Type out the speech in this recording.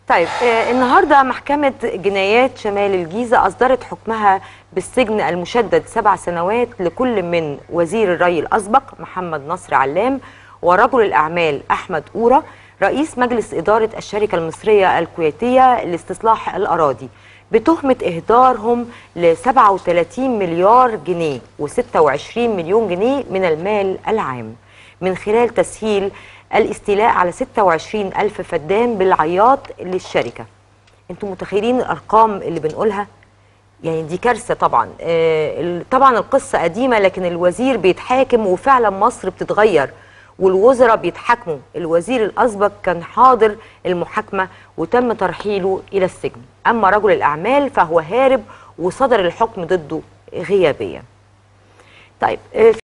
طيب آه النهارده محكمة جنايات شمال الجيزة أصدرت حكمها بالسجن المشدد سبع سنوات لكل من وزير الري الأسبق محمد نصر علام ورجل الأعمال أحمد أورا رئيس مجلس إدارة الشركة المصرية الكويتية لاستصلاح الأراضي بتهمة إهدارهم ل 37 مليار جنيه و26 مليون جنيه من المال العام من خلال تسهيل الاستيلاء على 26 ألف فدان بالعياط للشركة انتم متخيلين الأرقام اللي بنقولها يعني دي كارثة طبعا آه طبعا القصة قديمة لكن الوزير بيتحاكم وفعلا مصر بتتغير والوزراء بيتحاكموا الوزير الأسبق كان حاضر المحاكمة وتم ترحيله إلى السجن أما رجل الأعمال فهو هارب وصدر الحكم ضده غيابيا طيب آه